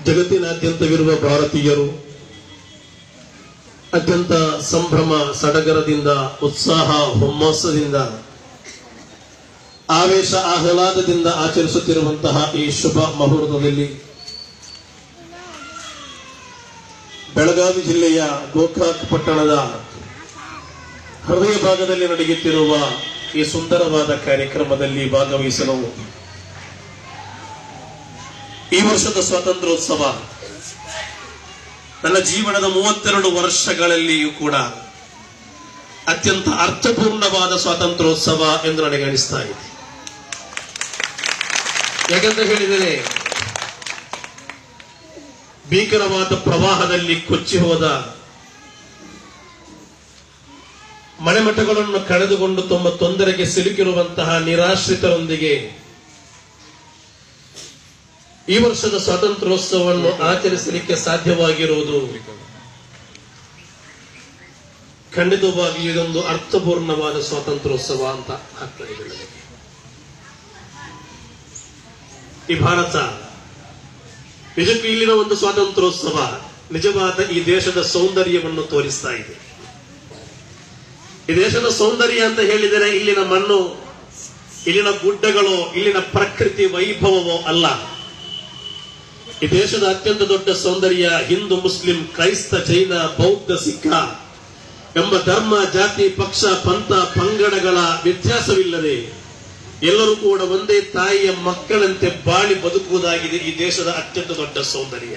ಜಗತ್ತಿನಾದ್ಯಂತವಿರುವ ಭಾರತೀಯರು ಅತ್ಯಂತ ಸಂಭ್ರಮ ಸಡಗರದಿಂದ ಉತ್ಸಾಹ ಹುಮ್ಮಸ್ಸದಿಂದ ಆವೇಶ ಆಹ್ಲಾದದಿಂದ ಆಚರಿಸುತ್ತಿರುವಂತಹ ಈ ಶುಭ ಮುಹೂರ್ತದಲ್ಲಿ ಬೆಳಗಾವಿ ಜಿಲ್ಲೆಯ ಗೋಕಾಕ್ ಪಟ್ಟಣದ ಹೃದಯ ಭಾಗದಲ್ಲಿ ನಡೆಯುತ್ತಿರುವ ಈ ಸುಂದರವಾದ ಕಾರ್ಯಕ್ರಮದಲ್ಲಿ ಭಾಗವಹಿಸಲು ಈ ವರ್ಷದ ಸ್ವಾತಂತ್ರ್ಯೋತ್ಸವ ನನ್ನ ಜೀವನದ ಮೂವತ್ತೆರಡು ವರ್ಷಗಳಲ್ಲಿಯೂ ಕೂಡ ಅತ್ಯಂತ ಅರ್ಥಪೂರ್ಣವಾದ ಸ್ವಾತಂತ್ರ್ಯೋತ್ಸವ ಎಂದು ನನಗೆ ಅನಿಸ್ತಾ ಇದೆ ಯಾಕಂತ ಹೇಳಿದರೆ ಭೀಕರವಾದ ಪ್ರವಾಹದಲ್ಲಿ ಕೊಚ್ಚಿ ಹೋದ ಮನೆಮಠಗಳನ್ನು ಕಳೆದುಕೊಂಡು ತುಂಬ ತೊಂದರೆಗೆ ಸಿಲುಕಿರುವಂತಹ ನಿರಾಶ್ರಿತರೊಂದಿಗೆ ಈ ವರ್ಷದ ಸ್ವಾತಂತ್ರ್ಯೋತ್ಸವವನ್ನು ಆಚರಿಸಲಿಕ್ಕೆ ಸಾಧ್ಯವಾಗಿರುವುದು ಖಂಡಿತವಾಗಿ ಇದೊಂದು ಅರ್ಥಪೂರ್ಣವಾದ ಸ್ವಾತಂತ್ರ್ಯೋತ್ಸವ ಅಂತ ಆಗ್ತಾ ಇದೆ ನನಗೆ ಈ ಭಾರತ ನಿಜಕ್ಕೂ ಇಲ್ಲಿನ ಒಂದು ಸ್ವಾತಂತ್ರ್ಯೋತ್ಸವ ನಿಜವಾದ ಈ ದೇಶದ ಸೌಂದರ್ಯವನ್ನು ತೋರಿಸ್ತಾ ಇದೆ ಈ ದೇಶದ ಸೌಂದರ್ಯ ಅಂತ ಹೇಳಿದರೆ ಇಲ್ಲಿನ ಮಣ್ಣು ಇಲ್ಲಿನ ಗುಡ್ಡಗಳು ಇಲ್ಲಿನ ಪ್ರಕೃತಿ ವೈಭವವೋ ಅಲ್ಲ ಈ ದೇಶದ ಅತ್ಯಂತ ದೊಡ್ಡ ಸೌಂದರ್ಯ ಹಿಂದೂ ಮುಸ್ಲಿಂ ಕ್ರೈಸ್ತ ಜೈನ ಬೌದ್ಧ ಸಿಖ್ ಎಂಬ ಧರ್ಮ ಜಾತಿ ಪಕ್ಷ ಪಂಥ ಪಂಗಡಗಳ ವ್ಯತ್ಯಾಸವಿಲ್ಲದೆ ಎಲ್ಲರೂ ಕೂಡ ಒಂದೇ ತಾಯಿಯ ಮಕ್ಕಳಂತೆ ಬಾಳಿ ಬದುಕುವುದಾಗಿದೆ ಈ ದೇಶದ ಅತ್ಯಂತ ದೊಡ್ಡ ಸೌಂದರ್ಯ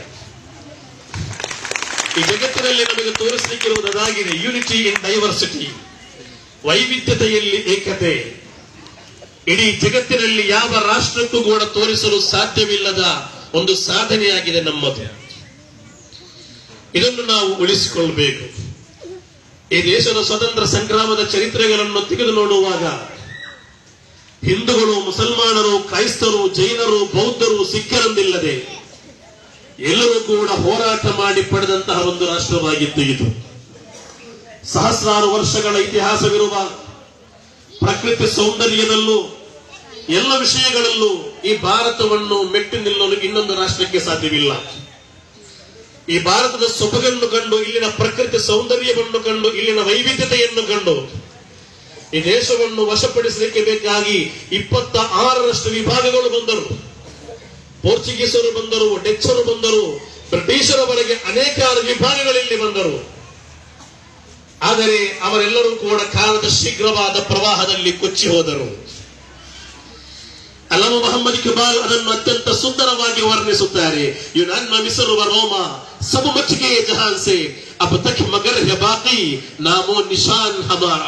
ಈ ಜಗತ್ತಿನಲ್ಲಿ ನಮಗೆ ತೋರಿಸಲಿಕ್ಕಿರುವುದು ಅದಾಗಿದೆ ಯೂನಿಟಿ ಇನ್ ಡೈವರ್ಸಿಟಿ ವೈವಿಧ್ಯತೆಯಲ್ಲಿ ಏಕತೆ ಇಡೀ ಜಗತ್ತಿನಲ್ಲಿ ಯಾವ ರಾಷ್ಟ್ರಕ್ಕೂ ಕೂಡ ತೋರಿಸಲು ಸಾಧ್ಯವಿಲ್ಲದ ಒಂದು ಸಾಧನೆಯಾಗಿದೆ ನಮ್ಮದು ಇದನ್ನು ನಾವು ಉಳಿಸಿಕೊಳ್ಳಬೇಕು ಈ ದೇಶದ ಸ್ವತಂತ್ರ ಸಂಗ್ರಾಮದ ಚರಿತ್ರೆಗಳನ್ನು ತೆಗೆದು ನೋಡುವಾಗ ಹಿಂದೂಗಳು ಮುಸಲ್ಮಾನರು ಕ್ರೈಸ್ತರು ಜೈನರು ಬೌದ್ಧರು ಸಿಖ್ಖರೆಂದಿಲ್ಲದೆ ಎಲ್ಲರೂ ಕೂಡ ಹೋರಾಟ ಮಾಡಿ ಪಡೆದಂತಹ ಒಂದು ರಾಷ್ಟ್ರವಾಗಿತ್ತು ಇದು ಸಹಸ್ರಾರು ವರ್ಷಗಳ ಇತಿಹಾಸವಿರುವ ಪ್ರಕೃತಿ ಸೌಂದರ್ಯದಲ್ಲೂ ಎಲ್ಲ ವಿಷಯಗಳಲ್ಲೂ ಈ ಭಾರತವನ್ನು ಮೆಟ್ಟಿ ನಿಲ್ಲಲು ಇನ್ನೊಂದು ರಾಷ್ಟ್ರಕ್ಕೆ ಸಾಧ್ಯವಿಲ್ಲ ಈ ಭಾರತದ ಸೊಬಗನ್ನು ಕಂಡು ಇಲ್ಲಿನ ಪ್ರಕೃತಿ ಸೌಂದರ್ಯವನ್ನು ಕಂಡು ಇಲ್ಲಿನ ವೈವಿಧ್ಯತೆಯನ್ನು ಕಂಡು ಈ ದೇಶವನ್ನು ವಶಪಡಿಸಲಿಕ್ಕೆ ಬೇಕಾಗಿ ಇಪ್ಪತ್ತ ಆರರಷ್ಟು ವಿಭಾಗಗಳು ಬಂದರು ಪೋರ್ಚುಗೀಸರು ಬಂದರು ಡಚ್ಚರು ಬಂದರು ಬ್ರಿಟಿಷರವರೆಗೆ ಅನೇಕಾರು ವಿಭಾಗಗಳಲ್ಲಿ ಬಂದರು ಆದರೆ ಅವರೆಲ್ಲರೂ ಕೂಡ ಕಾಲದ ಶೀಘ್ರವಾದ ಪ್ರವಾಹದಲ್ಲಿ ಕೊಚ್ಚಿ ಹೋದರು ಅಲ್ಲಮ ಮೊಹಮ್ಮದ್ ಇಕ್ಬಾಲ್ ಅದನ್ನು ಅತ್ಯಂತ ಸುಂದರವಾಗಿ ವರ್ಣಿಸುತ್ತಾರೆ ಯು ನನ್ನ ಮಿಸರುವ ರೋಮ ಸಬ್ ಮಚ್ಗೆ ಜಹಾನ್ ಸೆ ಅಬ್ ತಕ್ ಮಗರ್ ಹೆ ಬಾಕಿ ನಾಮೋ ನಿಶಾನ್ ಹಮಾರ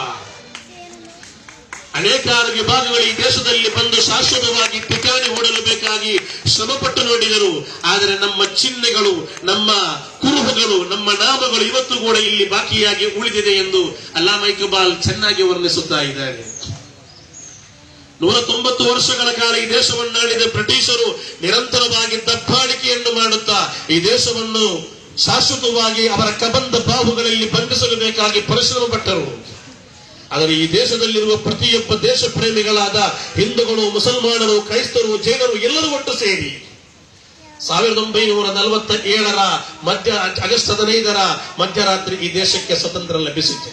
ಅನೇಕಾರು ವಿಭಾಗಗಳು ಈ ದೇಶದಲ್ಲಿ ಬಂದು ಶಾಶ್ವತವಾಗಿ ಪಿಕಾಣಿ ಹೂಡಲು ಬೇಕಾಗಿ ಶ್ರಮಪಟ್ಟು ನೋಡಿದರು ಆದರೆ ನಮ್ಮ ಚಿಹ್ನೆಗಳು ನಮ್ಮ ಕುರುಹುಗಳು ನಮ್ಮ ನಾಮಗಳು ಇವತ್ತು ಕೂಡ ಇಲ್ಲಿ ಬಾಕಿಯಾಗಿ ಉಳಿದಿದೆ ಎಂದು ಅಲ್ಲಾಮ ಇಕ್ಬಾಲ್ ಚೆನ್ನಾಗಿ ವರ್ಣಿಸುತ್ತಾ ಇದ್ದಾರೆ ನೂರ ತೊಂಬತ್ತು ವರ್ಷಗಳ ಕಾಲ ಈ ದೇಶವನ್ನು ಆಳಿದ ಬ್ರಿಟಿಷರು ನಿರಂತರವಾಗಿ ದಬ್ಬಾಳಿಕೆಯನ್ನು ಮಾಡುತ್ತಾ ಈ ದೇಶವನ್ನು ಶಾಶ್ವತವಾಗಿ ಅವರ ಕಬಂಧ ಬಾಹುಗಳಲ್ಲಿ ಬಂಧಿಸಲು ಬೇಕಾಗಿ ಪರಿಶ್ರಮ ಪಟ್ಟರು ಆದರೆ ಈ ದೇಶದಲ್ಲಿರುವ ಪ್ರತಿಯೊಬ್ಬ ದೇಶ ಪ್ರೇಮಿಗಳಾದ ಹಿಂದೂಗಳು ಮುಸಲ್ಮಾನರು ಕ್ರೈಸ್ತರು ಜೈನರು ಎಲ್ಲರೂ ಒಟ್ಟು ಸೇರಿ ಸಾವಿರದ ಒಂಬೈನೂರ ನಲವತ್ತ ಏಳರ ಮಧ್ಯ ಆಗಸ್ಟ್ ಹದಿನೈದರ ಮಧ್ಯರಾತ್ರಿ ಈ ದೇಶಕ್ಕೆ ಸ್ವತಂತ್ರ ಲಭಿಸಿತು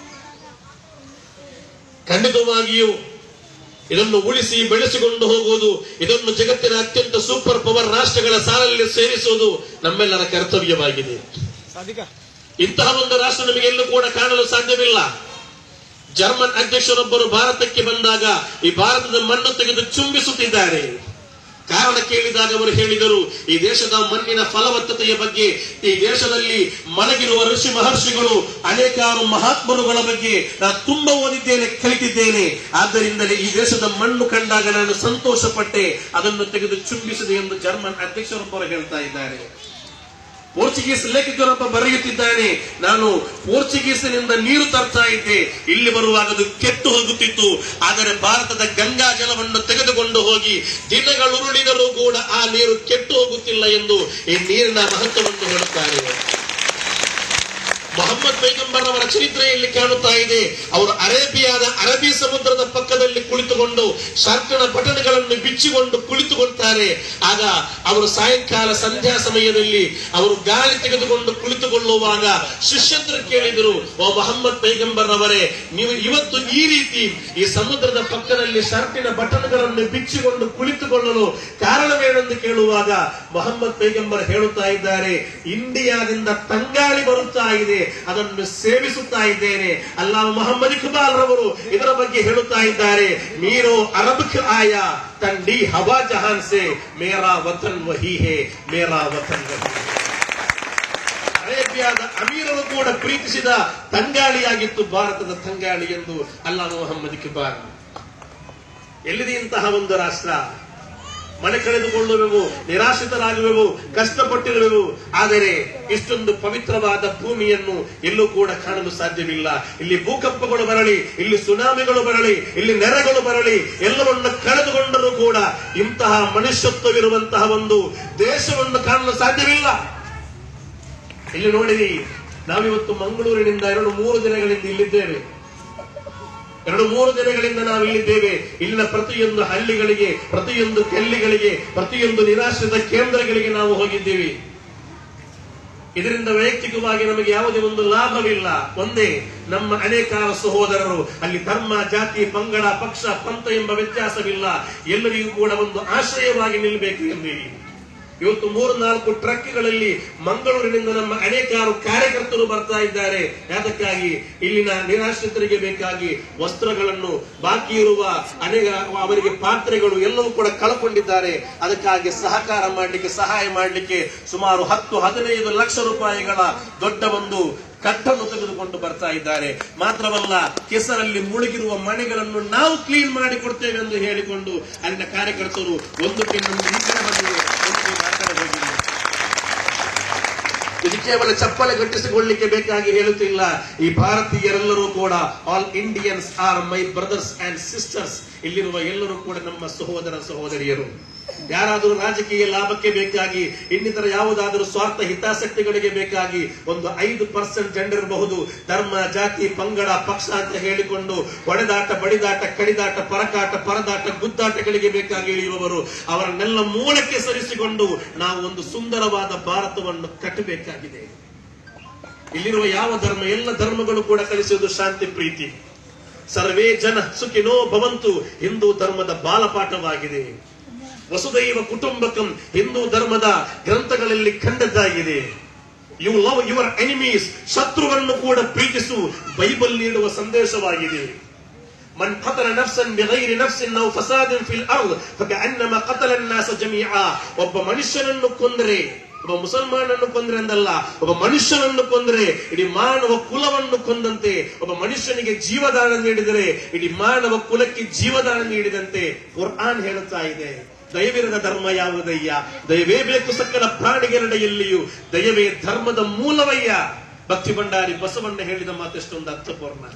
ಖಂಡಿತವಾಗಿಯೂ ಇದನ್ನು ಉಳಿಸಿ ಬೆಳೆಸಿಕೊಂಡು ಹೋಗುವುದು ಇದನ್ನು ಜಗತ್ತಿನ ಅತ್ಯಂತ ಸೂಪರ್ ಪವರ್ ರಾಷ್ಟ್ರಗಳ ಸಾಲಲ್ಲಿ ಸೇರಿಸುವುದು ನಮ್ಮೆಲ್ಲರ ಕರ್ತವ್ಯವಾಗಿದೆ ಇಂತಹ ಒಂದು ರಾಷ್ಟ್ರ ನಮಗೆ ಎಲ್ಲೂ ಕೂಡ ಕಾಣಲು ಸಾಧ್ಯವಿಲ್ಲ ಜರ್ಮನ್ ಅಧ್ಯಕ್ಷರೊಬ್ಬರು ಭಾರತಕ್ಕೆ ಬಂದಾಗ ಈ ಭಾರತದ ಮಣ್ಣು ತೆಗೆದು ಚುಂಬಿಸುತ್ತಿದ್ದಾರೆ ಕಾರಣ ಕೇಳಿದಾಗ ಅವರು ಹೇಳಿದರು ಈ ದೇಶದ ಮಣ್ಣಿನ ಫಲವತ್ತತೆಯ ಬಗ್ಗೆ ಈ ದೇಶದಲ್ಲಿ ಮಲಗಿರುವ ಋಷಿ ಮಹರ್ಷಿಗಳು ಅನೇಕಾರು ಮಹಾತ್ಮರುಗಳ ಬಗ್ಗೆ ನಾನು ತುಂಬಾ ಓದಿದ್ದೇನೆ ಕಲಿತಿದ್ದೇನೆ ಆದ್ದರಿಂದಲೇ ಈ ದೇಶದ ಮಣ್ಣು ಕಂಡಾಗ ನಾನು ಸಂತೋಷ ಪಟ್ಟೆ ಅದನ್ನು ತೆಗೆದು ಚುಂಬಿಸಿದೆ ಎಂದು ಜರ್ಮನ್ ಅಧ್ಯಕ್ಷರೊಬ್ಬರು ಹೇಳ್ತಾ ಇದ್ದಾರೆ ಪೋರ್ಚುಗೀಸ್ ಲೇಖಕರೊಬ್ಬ ಬರೆಯುತ್ತಿದ್ದಾನೆ ನಾನು ಪೋರ್ಚುಗೀಸಿನಿಂದ ನೀರು ತರ್ತಾ ಇದ್ದೆ ಇಲ್ಲಿ ಬರುವಾಗ ಅದು ಕೆಟ್ಟು ಹೋಗುತ್ತಿತ್ತು ಆದರೆ ಭಾರತದ ಗಂಗಾ ಜಲವನ್ನು ತೆಗೆದುಕೊಂಡು ಹೋಗಿ ದಿನಗಳುರುಳಿದರೂ ಕೂಡ ಆ ನೀರು ಕೆಟ್ಟು ಹೋಗುತ್ತಿಲ್ಲ ಎಂದು ಈ ನೀರಿನ ಮಹತ್ವವನ್ನು ಹೇಳುತ್ತಾರೆ ಮೊಹಮ್ಮದ್ ಪೈಗಂಬರ್ ಅವರ ಚರಿತ್ರೆಯಲ್ಲಿ ಕಾಣುತ್ತಾ ಇದೆ ಅವರು ಅರೇಬಿಯಾದ ಅರಬ್ಬಿ ಸಮುದ್ರದ ಪಕ್ಕದಲ್ಲಿ ಕುಳಿತುಕೊಂಡು ಶಾರ್ಕನ ಪಟ್ಟಣಗಳನ್ನು ಬಿಚ್ಚಿಕೊಂಡು ಕುಳಿತುಕೊಳ್ತಾರೆ ಆಗ ಅವರು ಸಾಯಂಕಾಲ ಸಂಧ್ಯಾ ಸಮಯದಲ್ಲಿ ಅವರು ಗಾಳಿ ತೆಗೆದುಕೊಂಡು ಕುಳಿತುಕೊಳ್ಳುವಾಗ ಶಿಷ್ಯಂತರು ಕೇಳಿದರು ಓ ಮೊಹಮ್ಮದ್ ಪೈಗಂಬರ್ ಅವರೇ ನೀವು ಇವತ್ತು ಈ ರೀತಿ ಈ ಸಮುದ್ರದ ಪಕ್ಕದಲ್ಲಿ ಶಾರ್ಕಿನ ಬಟನ್ಗಳನ್ನು ಬಿಚ್ಚಿಕೊಂಡು ಕುಳಿತುಕೊಳ್ಳಲು ಕಾರಣವೇನೆಂದು ಕೇಳುವಾಗ ಮೊಹಮ್ಮದ್ ಪೈಗಂಬರ್ ಹೇಳುತ್ತಾ ಇದ್ದಾರೆ ಇಂಡಿಯಾದಿಂದ ತಂಗಾಳಿ ಬರುತ್ತಾ ಇದೆ ಅದನ್ನು ಸೇವಿಸುತ್ತಾ ಇದ್ದೇನೆ ಅಲ್ಲಾ ಮೊಹಮ್ಮದ್ ಇಕ್ಬಾಲ್ ರವರು ಇದರ ಬಗ್ಗೆ ಹೇಳುತ್ತಾ ಇದ್ದಾರೆ ಮೀರೋ ಅರಬ್ ಆಯ ತಂಡಿ ಹವಾ ಜಹಾನ್ ಸೆ ಮೇರಾ ವತನ್ ವಹಿ ಹೇ ಮೇರಾ ವತನ್ ವಹಿ ಹೇ. ಅರೇಬಿಯಾದ ಅಮೀರರು ಕೂಡ ಪ್ರೀತಿಸಿದ ತಂಗಾಳಿಯಾಗಿತ್ತು ಭಾರತದ ತಂಗಾಳಿ ಎಂದು ಅಲ್ಲಾ ಮೊಹಮ್ಮದ್ ಇಕ್ಬಾಲ್ ಎಲ್ಲಿದೆ ಇಂತಹ ಒಂದು ರಾಷ್ಟ್ರ ಮನೆ ಕಳೆದುಕೊಳ್ಳುವೆವು ನಿರಾಶ್ರಿತರಾಗುವೆವು ಕಷ್ಟಪಟ್ಟಿರುವೆವು ಆದರೆ ಇಷ್ಟೊಂದು ಪವಿತ್ರವಾದ ಭೂಮಿಯನ್ನು ಎಲ್ಲೂ ಕೂಡ ಕಾಣಲು ಸಾಧ್ಯವಿಲ್ಲ ಇಲ್ಲಿ ಭೂಕಂಪಗಳು ಬರಲಿ ಇಲ್ಲಿ ಸುನಾಮಿಗಳು ಬರಲಿ ಇಲ್ಲಿ ನೆರೆಗಳು ಬರಲಿ ಎಲ್ಲವನ್ನು ಕಳೆದುಕೊಂಡರೂ ಕೂಡ ಇಂತಹ ಮನುಷ್ಯತ್ವವಿರುವಂತಹ ಒಂದು ದೇಶವನ್ನು ಕಾಣಲು ಸಾಧ್ಯವಿಲ್ಲ ಇಲ್ಲಿ ನೋಡಿರಿ ನಾವಿವತ್ತು ಮಂಗಳೂರಿನಿಂದ ಎರಡು ಮೂರು ದಿನಗಳಿಂದ ಇಲ್ಲಿದ್ದೇವೆ ಎರಡು ಮೂರು ದಿನಗಳಿಂದ ನಾವು ಇಲ್ಲಿದ್ದೇವೆ ಇಲ್ಲಿನ ಪ್ರತಿಯೊಂದು ಹಳ್ಳಿಗಳಿಗೆ ಪ್ರತಿಯೊಂದು ಕೆಲ್ಲಿಗಳಿಗೆ ಪ್ರತಿಯೊಂದು ನಿರಾಶ್ರಿತ ಕೇಂದ್ರಗಳಿಗೆ ನಾವು ಹೋಗಿದ್ದೇವೆ ಇದರಿಂದ ವೈಯಕ್ತಿಕವಾಗಿ ನಮಗೆ ಯಾವುದೇ ಒಂದು ಲಾಭವಿಲ್ಲ ಒಂದೇ ನಮ್ಮ ಅನೇಕಾರು ಸಹೋದರರು ಅಲ್ಲಿ ಧರ್ಮ ಜಾತಿ ಪಂಗಡ ಪಕ್ಷ ಪಂಥ ಎಂಬ ವ್ಯತ್ಯಾಸವಿಲ್ಲ ಎಲ್ಲರಿಗೂ ಕೂಡ ಒಂದು ಆಶ್ರಯವಾಗಿ ನಿಲ್ಲಬೇಕು ಎಂದೇಳಿ ಇವತ್ತು ಮೂರು ನಾಲ್ಕು ಟ್ರಕ್ಗಳಲ್ಲಿ ಮಂಗಳೂರಿನಿಂದ ನಮ್ಮ ಅನೇಕಾರು ಕಾರ್ಯಕರ್ತರು ಬರ್ತಾ ಇದ್ದಾರೆ ಯಾತಕ್ಕಾಗಿ ಇಲ್ಲಿನ ನಿರಾಶ್ರಿತರಿಗೆ ಬೇಕಾಗಿ ವಸ್ತ್ರಗಳನ್ನು ಬಾಕಿ ಇರುವ ಅನೇಕ ಅವರಿಗೆ ಪಾತ್ರೆಗಳು ಎಲ್ಲವೂ ಕೂಡ ಕಳ್ಕೊಂಡಿದ್ದಾರೆ ಅದಕ್ಕಾಗಿ ಸಹಕಾರ ಮಾಡಲಿಕ್ಕೆ ಸಹಾಯ ಮಾಡಲಿಕ್ಕೆ ಸುಮಾರು ಹತ್ತು ಹದಿನೈದು ಲಕ್ಷ ರೂಪಾಯಿಗಳ ದೊಡ್ಡ ಒಂದು ಕಟ್ಟನ್ನು ತೆಗೆದುಕೊಂಡು ಬರ್ತಾ ಇದ್ದಾರೆ ಮಾತ್ರವಲ್ಲ ಕೆಸರಲ್ಲಿ ಮುಳುಗಿರುವ ಮನೆಗಳನ್ನು ನಾವು ಕ್ಲೀನ್ ಮಾಡಿ ಕೊಡ್ತೇವೆ ಎಂದು ಹೇಳಿಕೊಂಡು ಅಲ್ಲಿನ ಕಾರ್ಯಕರ್ತರು ಒಂದು ಟೀಮ್ ನಮ್ಗೆ ಈ ಕಡೆ ಬಂದಿದೆ ಒಂದು ಟೀಮ್ ಆ ಕಡೆ ಹೋಗಿದೆ ಇದು ಕೇವಲ ಚಪ್ಪಲೆ ಗಟ್ಟಿಸಿಕೊಳ್ಳಿಕ್ಕೆ ಬೇಕಾಗಿ ಹೇಳುತ್ತಿಲ್ಲ ಈ ಭಾರತೀಯರೆಲ್ಲರೂ ಕೂಡ all Indians are my brothers and sisters ಇಲ್ಲಿರುವ ಎಲ್ಲರೂ ಕೂಡ ನಮ್ಮ ಸಹೋದರ ಸಹೋದರಿಯರು ಯಾರಾದರೂ ರಾಜಕೀಯ ಲಾಭಕ್ಕೆ ಬೇಕಾಗಿ ಇನ್ನಿತರ ಯಾವುದಾದರೂ ಸ್ವಾರ್ಥ ಹಿತಾಸಕ್ತಿಗಳಿಗೆ ಬೇಕಾಗಿ ಒಂದು ಐದು ಪರ್ಸೆಂಟ್ ಜನರಿರಬಹುದು ಧರ್ಮ ಜಾತಿ ಪಂಗಡ ಪಕ್ಷ ಅಂತ ಹೇಳಿಕೊಂಡು ಹೊಡೆದಾಟ ಬಡಿದಾಟ ಕಡಿದಾಟ ಪರಕಾಟ ಪರದಾಟ ಗುದ್ದಾಟಗಳಿಗೆ ಬೇಕಾಗಿ ಇಳಿಯುವವರು ಅವರನ್ನೆಲ್ಲ ಮೂಲಕ್ಕೆ ಸರಿಸಿಕೊಂಡು ನಾವು ಒಂದು ಸುಂದರವಾದ ಭಾರತವನ್ನು ಕಟ್ಟಬೇಕಾಗಿದೆ ಇಲ್ಲಿರುವ ಯಾವ ಧರ್ಮ ಎಲ್ಲ ಧರ್ಮಗಳು ಕೂಡ ಕಲಿಸುವುದು ಶಾಂತಿ ಪ್ರೀತಿ ಸರ್ವೇ ಜನ ಸುಖಿನೋ ಭವಂತು ಹಿಂದೂ ಧರ್ಮದ ಬಾಲಪಾಠವಾಗಿದೆ ವಸುದೈವ ಕುಟುಂಬಕಂ ಹಿಂದೂ ಧರ್ಮದ ಗ್ರಂಥಗಳಲ್ಲಿ ಕಂಡದ್ದಾಗಿದೆ ಯು ಲವ್ ಯುವರ್ ಎನಿಮೀಸ್ ಶತ್ರುವನ್ನು ಕೂಡ ಪ್ರೀತಿಸು ಬೈಬಲ್ ನೀಡುವ ಸಂದೇಶವಾಗಿದೆ من قتل نفسا بغير نفس او فساد في الارض فكانما قتل الناس جميعا ಒಬ್ಬ ಮನುಷ್ಯನನ್ನು ಕೊಂದರೆ ಒಬ್ಬ ಮುಸಲ್ಮಾನನ್ನು ಕೊಂದ್ರೆ ಅಂದಲ್ಲ ಒಬ್ಬ ಮನುಷ್ಯನನ್ನು ಕೊಂದರೆ ಇಡೀ ಮಾನವ ಕುಲವನ್ನು ಕೊಂದಂತೆ ಒಬ್ಬ ಮನುಷ್ಯನಿಗೆ ಜೀವದಾನ ನೀಡಿದರೆ ಇಡೀ ಮಾನವ ಕುಲಕ್ಕೆ ಜೀವದಾನ ನೀಡಿದಂತೆ ಕುರ್ಆನ್ ಹೇಳುತ್ತಾ ಇದೆ ದಯವಿರದ ಧರ್ಮ ಯಾವುದಯ್ಯ ದಯವೇ ಬೇಕು ಸಕಲ ಪ್ರಾಣಿಗರಡೆಯಲ್ಲಿಯೂ ದಯವೇ ಧರ್ಮದ ಮೂಲವಯ್ಯ ಭಕ್ತಿ ಭಂಡಾರಿ ಬಸವಣ್ಣ ಹೇಳಿದ ಮಾತೆಷ್ಟೊಂದು ಅರ್ಥಪೂರ್ಣ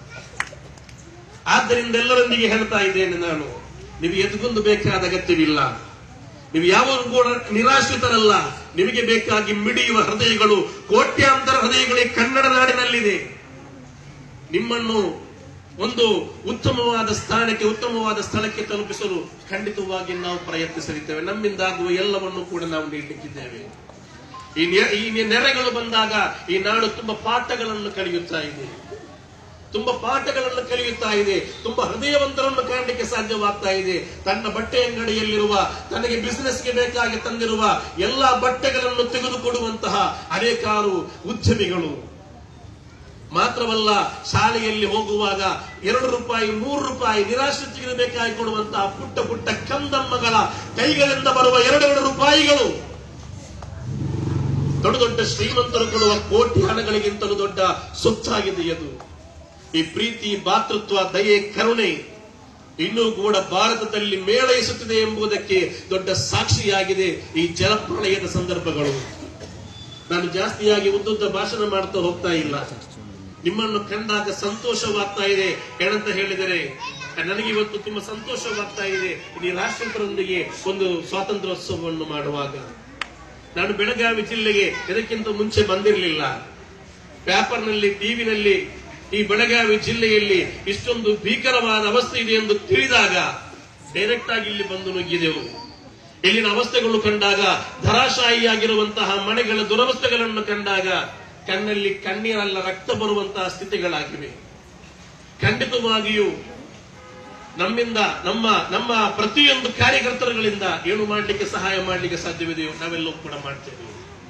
ಆದ್ದರಿಂದ ಎಲ್ಲರೊಂದಿಗೆ ಹೇಳ್ತಾ ಇದ್ದೇನೆ ನಾನು ನೀವು ಎದುಗೊಂದು ಬೇಕಾದ ಅಗತ್ಯವಿಲ್ಲ ನೀವು ಯಾವ ಕೂಡ ನಿರಾಶ್ರಿತರಲ್ಲ ನಿಮಗೆ ಬೇಕಾಗಿ ಮಿಡಿಯುವ ಹೃದಯಗಳು ಕೋಟ್ಯಾಂತರ ಹೃದಯಗಳೇ ಕನ್ನಡ ನಾಡಿನಲ್ಲಿದೆ ನಿಮ್ಮನ್ನು ಒಂದು ಉತ್ತಮವಾದ ಸ್ಥಾನಕ್ಕೆ ಉತ್ತಮವಾದ ಸ್ಥಳಕ್ಕೆ ತಲುಪಿಸಲು ಖಂಡಿತವಾಗಿ ನಾವು ಪ್ರಯತ್ನಿಸಲಿದ್ದೇವೆ ನಮ್ಮಿಂದಾಗುವ ಎಲ್ಲವನ್ನು ಕೂಡ ನಾವು ನೀಡಲಿಕ್ಕಿದ್ದೇವೆ ಈ ನೆ- ಈ ನೆರೆಗಳು ಬಂದಾಗ ಈ ನಾಡು ತುಂಬಾ ಪಾಠಗಳನ್ನು ಕಲಿಯುತ್ತಾ ಇದೆ ತುಂಬಾ ಪಾಠಗಳನ್ನು ಕಲಿಯುತ್ತಾ ಇದೆ ತುಂಬಾ ಹೃದಯವಂತರನ್ನು ಕಾಣಲಿಕ್ಕೆ ಸಾಧ್ಯವಾಗ್ತಾ ಇದೆ ತನ್ನ ಬಟ್ಟೆ ಅಂಗಡಿಯಲ್ಲಿರುವ ತನಗೆ ಬಿಸಿನೆಸ್ಗೆ ಬೇಕಾಗಿ ತಂದಿರುವ ಎಲ್ಲಾ ಬಟ್ಟೆಗಳನ್ನು ತೆಗೆದುಕೊಡುವಂತಹ ಅನೇಕಾರು ಉದ್ಯಮಿಗಳು ಮಾತ್ರವಲ್ಲ ಶಾಲೆಯಲ್ಲಿ ಹೋಗುವಾಗ ಎರಡು ರೂಪಾಯಿ ಮೂರು ರೂಪಾಯಿ ನಿರಾಶ್ರಿತರಿಗೆ ಬೇಕಾಗಿ ಕೊಡುವಂತಹ ಪುಟ್ಟ ಪುಟ್ಟ ಕಂದಮ್ಮಗಳ ಕೈಗಳಿಂದ ಬರುವ ಎರಡೆರಡು ರೂಪಾಯಿಗಳು ದೊಡ್ಡ ದೊಡ್ಡ ಶ್ರೀಮಂತರು ಕೊಡುವ ಕೋಟಿ ಹಣಗಳಿಗಿಂತಲೂ ದೊಡ್ಡ ಸೊತ್ತಾಗಿದೆ ಅದು ಈ ಪ್ರೀತಿ ಭಾತೃತ್ವ ದಯೆ ಕರುಣೆ ಇನ್ನೂ ಕೂಡ ಭಾರತದಲ್ಲಿ ಮೇಳೈಸುತ್ತಿದೆ ಎಂಬುದಕ್ಕೆ ದೊಡ್ಡ ಸಾಕ್ಷಿಯಾಗಿದೆ ಈ ಜಲಪ್ರಳಯದ ಸಂದರ್ಭಗಳು ನಾನು ಜಾಸ್ತಿಯಾಗಿ ಉದ್ದುದ್ದ ಭಾಷಣ ಮಾಡ್ತಾ ಹೋಗ್ತಾ ಇಲ್ಲ ನಿಮ್ಮನ್ನು ಕಂಡಾಗ ಸಂತೋಷವಾಗ್ತಾ ಇದೆ ಏನಂತ ಹೇಳಿದರೆ ನನಗೆ ಇವತ್ತು ತುಂಬಾ ಸಂತೋಷವಾಗ್ತಾ ಇದೆ ಈ ರಾಷ್ಟ್ರೀಯರೊಂದಿಗೆ ಒಂದು ಸ್ವಾತಂತ್ರ್ಯೋತ್ಸವವನ್ನು ಮಾಡುವಾಗ ನಾನು ಬೆಳಗಾವಿ ಜಿಲ್ಲೆಗೆ ಇದಕ್ಕಿಂತ ಮುಂಚೆ ಬಂದಿರಲಿಲ್ಲ ಪೇಪರ್ನಲ್ಲಿ ಟಿವಿನಲ್ಲಿ ಈ ಬೆಳಗಾವಿ ಜಿಲ್ಲೆಯಲ್ಲಿ ಇಷ್ಟೊಂದು ಭೀಕರವಾದ ಅವಸ್ಥೆ ಇದೆ ಎಂದು ತಿಳಿದಾಗ ಡೈರೆಕ್ಟ್ ಆಗಿ ಇಲ್ಲಿ ಬಂದು ನುಗ್ಗಿದೆವು ಇಲ್ಲಿನ ಅವಸ್ಥೆಗಳು ಕಂಡಾಗ ಧರಾಶಾಹಿಯಾಗಿರುವಂತಹ ಮನೆಗಳ ದುರವಸ್ಥೆಗಳನ್ನು ಕಂಡಾಗ ಕಣ್ಣಲ್ಲಿ ಕಣ್ಣೀರಲ್ಲ ರಕ್ತ ಬರುವಂತಹ ಸ್ಥಿತಿಗಳಾಗಿವೆ ಖಂಡಿತವಾಗಿಯೂ ನಮ್ಮಿಂದ ನಮ್ಮ ನಮ್ಮ ಪ್ರತಿಯೊಂದು ಕಾರ್ಯಕರ್ತರುಗಳಿಂದ ಏನು ಮಾಡಲಿಕ್ಕೆ ಸಹಾಯ ಮಾಡಲಿಕ್ಕೆ ಸಾಧ್ಯವಿದೆಯೋ ನಾವೆಲ್ಲವೂ ಕೂಡ ಮಾಡ್ತೇವೆ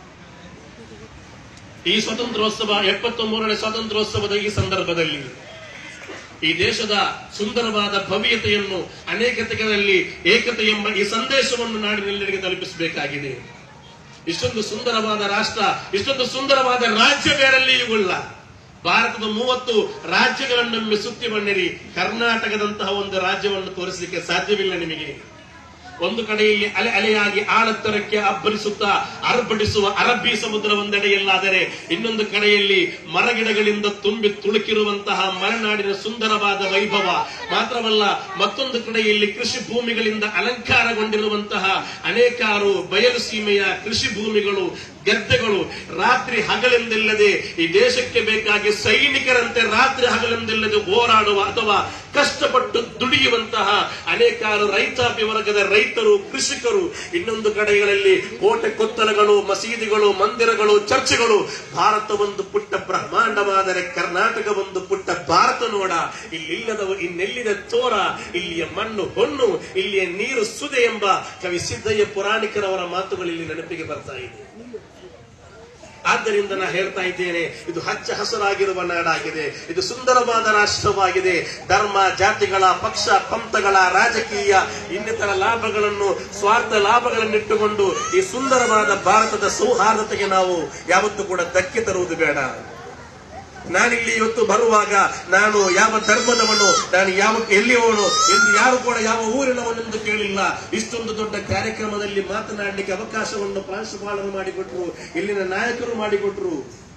ಈ ಸ್ವಾತಂತ್ರ್ಯೋತ್ಸವ ಎಪ್ಪತ್ತೊಂಬರನೇ ಸ್ವಾತಂತ್ರ್ಯೋತ್ಸವದ ಈ ಸಂದರ್ಭದಲ್ಲಿ ಈ ದೇಶದ ಸುಂದರವಾದ ಭವ್ಯತೆಯನ್ನು ಅನೇಕತೆಗಳಲ್ಲಿ ಏಕತೆ ಎಂಬ ಈ ಸಂದೇಶವನ್ನು ನಾಡಿನೆಲ್ಲರಿಗೆ ತಲುಪಿಸಬೇಕಾಗಿದೆ ಇಷ್ಟೊಂದು ಸುಂದರವಾದ ರಾಷ್ಟ್ರ ಇಷ್ಟೊಂದು ಸುಂದರವಾದ ರಾಜ್ಯ ಬೇರೆಲ್ಲಿಯೂ ಇಲ್ಲ ಭಾರತದ ಮೂವತ್ತು ರಾಜ್ಯಗಳನ್ನೊಮ್ಮೆ ಸುತ್ತಿ ಬಣ್ಣಿರಿ ಕರ್ನಾಟಕದಂತಹ ಒಂದು ರಾಜ್ಯವನ್ನು ತೋರಿಸಲಿಕ್ಕೆ ಸಾಧ್ಯವಿಲ್ಲ ನಿಮಗೆ ಒಂದು ಕಡೆಯಲ್ಲಿ ಅಲೆ ಅಲೆಯಾಗಿ ಆಳತ್ತರಕ್ಕೆ ಅಬ್ಬರಿಸುತ್ತಾ ಅರ್ಪಡಿಸುವ ಅರಬ್ಬಿ ಸಮುದ್ರ ಒಂದೆಡೆಯಲ್ಲಾದರೆ ಇನ್ನೊಂದು ಕಡೆಯಲ್ಲಿ ಮರಗಿಡಗಳಿಂದ ತುಂಬಿ ತುಳುಕಿರುವಂತಹ ಮಲೆನಾಡಿನ ಸುಂದರವಾದ ವೈಭವ ಮಾತ್ರವಲ್ಲ ಮತ್ತೊಂದು ಕಡೆಯಲ್ಲಿ ಕೃಷಿ ಭೂಮಿಗಳಿಂದ ಅಲಂಕಾರಗೊಂಡಿರುವಂತಹ ಅನೇಕಾರು ಬಯಲು ಸೀಮೆಯ ಕೃಷಿ ಭೂಮಿಗಳು ಗದ್ದೆಗಳು ರಾತ್ರಿ ಹಗಲೆಂದಿಲ್ಲದೆ ಈ ದೇಶಕ್ಕೆ ಬೇಕಾಗಿ ಸೈನಿಕರಂತೆ ರಾತ್ರಿ ಹಗಲೆಂದಿಲ್ಲದೆ ಹೋರಾಡುವ ಅಥವಾ ಕಷ್ಟಪಟ್ಟು ದುಡಿಯುವಂತಹ ಅನೇಕಾರು ರೈತಾಪಿ ವರ್ಗದ ರೈತರು ಕೃಷಿಕರು ಇನ್ನೊಂದು ಕಡೆಗಳಲ್ಲಿ ಕೋಟೆ ಕೊತ್ತಲಗಳು ಮಸೀದಿಗಳು ಮಂದಿರಗಳು ಚರ್ಚ್ಗಳು ಭಾರತ ಒಂದು ಪುಟ್ಟ ಬ್ರಹ್ಮಾಂಡವಾದರೆ ಕರ್ನಾಟಕ ಒಂದು ಪುಟ್ಟ ಭಾರತ ನೋಡ ಇಲ್ಲಿಲ್ಲದವ ಇನ್ನೆಲ್ಲಿದೆ ತೋರ ಇಲ್ಲಿಯ ಮಣ್ಣು ಹೊನ್ನು ಇಲ್ಲಿಯ ನೀರು ಸುದೆ ಎಂಬ ಕವಿ ಸಿದ್ದಯ್ಯ ಪುರಾಣಿಕರವರ ಮಾತುಗಳು ಇಲ್ಲಿ ನೆನಪಿಗೆ ಬರ್ತಾ ಇದೆ ಆದ್ದರಿಂದ ನಾ ಹೇಳ್ತಾ ಇದ್ದೇನೆ ಇದು ಹಚ್ಚ ಹಸರಾಗಿರುವ ನಾಡಾಗಿದೆ ಇದು ಸುಂದರವಾದ ರಾಷ್ಟ್ರವಾಗಿದೆ ಧರ್ಮ ಜಾತಿಗಳ ಪಕ್ಷ ಪಂಥಗಳ ರಾಜಕೀಯ ಇನ್ನಿತರ ಲಾಭಗಳನ್ನು ಸ್ವಾರ್ಥ ಲಾಭಗಳನ್ನಿಟ್ಟುಕೊಂಡು ಈ ಸುಂದರವಾದ ಭಾರತದ ಸೌಹಾರ್ದತೆಗೆ ನಾವು ಯಾವತ್ತೂ ಕೂಡ ಧಕ್ಕೆ ತರುವುದು ಬೇಡ ನಾನಿಲ್ಲಿ ಇವತ್ತು ಬರುವಾಗ ನಾನು ಯಾವ ಧರ್ಮದವನು ನಾನು ಯಾವ ಎಲ್ಲಿಯವನು ಎಂದು ಯಾರು ಕೂಡ ಯಾವ ಊರಿನವನೆಂದು ಕೇಳಿಲ್ಲ ಇಷ್ಟೊಂದು ದೊಡ್ಡ ಕಾರ್ಯಕ್ರಮದಲ್ಲಿ ಮಾತನಾಡಲಿಕ್ಕೆ ಅವಕಾಶವನ್ನು ಪ್ರಾಂಶುಪಾಲರು ಮಾಡಿಕೊಟ್ರು ಇಲ್ಲಿನ ನಾಯಕರು ಮಾಡಿಕೊಟ್ರು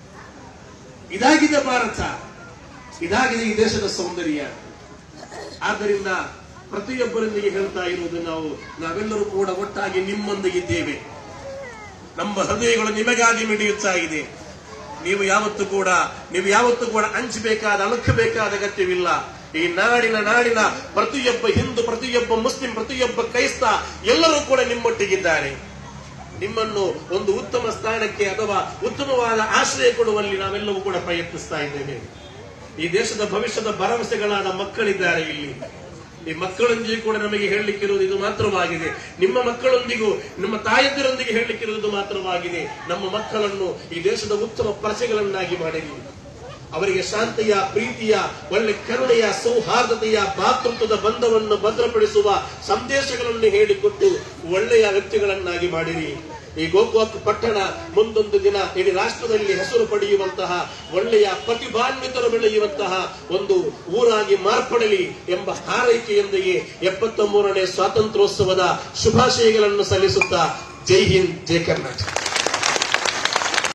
ಇದಾಗಿದೆ ಭಾರತ ಇದಾಗಿದೆ ಈ ದೇಶದ ಸೌಂದರ್ಯ ಆದ್ದರಿಂದ ಪ್ರತಿಯೊಬ್ಬರೊಂದಿಗೆ ಹೇಳ್ತಾ ಇರುವುದು ನಾವು ನಾವೆಲ್ಲರೂ ಕೂಡ ಒಟ್ಟಾಗಿ ನಿಮ್ಮೊಂದಿಗಿದ್ದೇವೆ ನಮ್ಮ ಹೃದಯಗಳು ನಿಮಗಾಗಿ ಮಿಡಿಯುತ್ತಾ ಇದೆ ನೀವು ಯಾವತ್ತೂ ಕೂಡ ನೀವು ಯಾವತ್ತೂ ಕೂಡ ಹಂಚಬೇಕಾದ ಅಳುಕಬೇಕಾದ ಅಗತ್ಯವಿಲ್ಲ ಈ ನಾಡಿನ ನಾಡಿನ ಪ್ರತಿಯೊಬ್ಬ ಹಿಂದೂ ಪ್ರತಿಯೊಬ್ಬ ಮುಸ್ಲಿಂ ಪ್ರತಿಯೊಬ್ಬ ಕ್ರೈಸ್ತ ಎಲ್ಲರೂ ಕೂಡ ನಿಮ್ಮೊಟ್ಟಿಗಿದ್ದಾರೆ ನಿಮ್ಮನ್ನು ಒಂದು ಉತ್ತಮ ಸ್ಥಾನಕ್ಕೆ ಅಥವಾ ಉತ್ತಮವಾದ ಆಶ್ರಯ ಕೊಡುವಲ್ಲಿ ನಾವೆಲ್ಲವೂ ಕೂಡ ಪ್ರಯತ್ನಿಸ್ತಾ ಇದ್ದೇವೆ ಈ ದೇಶದ ಭವಿಷ್ಯದ ಭರವಸೆಗಳಾದ ಮಕ್ಕಳಿದ್ದಾರೆ ಇಲ್ಲಿ ಈ ಮಕ್ಕಳೊಂದಿಗೆ ಕೂಡ ನಮಗೆ ಹೇಳಲಿಕ್ಕಿರುವುದು ಇದು ಮಾತ್ರವಾಗಿದೆ ನಿಮ್ಮ ಮಕ್ಕಳೊಂದಿಗೂ ನಿಮ್ಮ ತಾಯಂದಿರೊಂದಿಗೆ ಹೇಳಲಿಕ್ಕಿರುವುದು ಮಾತ್ರವಾಗಿದೆ ನಮ್ಮ ಮಕ್ಕಳನ್ನು ಈ ದೇಶದ ಉತ್ತಮ ಪ್ರಜೆಗಳನ್ನಾಗಿ ಮಾಡಿರಿ ಅವರಿಗೆ ಶಾಂತಿಯ ಪ್ರೀತಿಯ ಒಳ್ಳೆ ಕರುಣೆಯ ಸೌಹಾರ್ದತೆಯ ಭಾತೃತ್ವದ ಬಂಧವನ್ನು ಭದ್ರಪಡಿಸುವ ಸಂದೇಶಗಳನ್ನು ಹೇಳಿಕೊಟ್ಟು ಒಳ್ಳೆಯ ವ್ಯಕ್ತಿಗಳನ್ನಾಗಿ ಮಾಡಿರಿ ಈ ಗೋಕಾಕ್ ಪಟ್ಟಣ ಮುಂದೊಂದು ದಿನ ಇಡೀ ರಾಷ್ಟ್ರದಲ್ಲಿ ಹೆಸರು ಪಡೆಯುವಂತಹ ಒಳ್ಳೆಯ ಪ್ರತಿಭಾನ್ವಿತರು ಬೆಳೆಯುವಂತಹ ಒಂದು ಊರಾಗಿ ಮಾರ್ಪಡಲಿ ಎಂಬ ಹಾರೈಕೆಯೊಂದಿಗೆ ಎಪ್ಪತ್ತ ಮೂರನೇ ಸ್ವಾತಂತ್ರ್ಯೋತ್ಸವದ ಶುಭಾಶಯಗಳನ್ನು ಸಲ್ಲಿಸುತ್ತಾ ಜೈ ಹಿಂದ್ ಜೈ ಕರ್ನಾಟಕ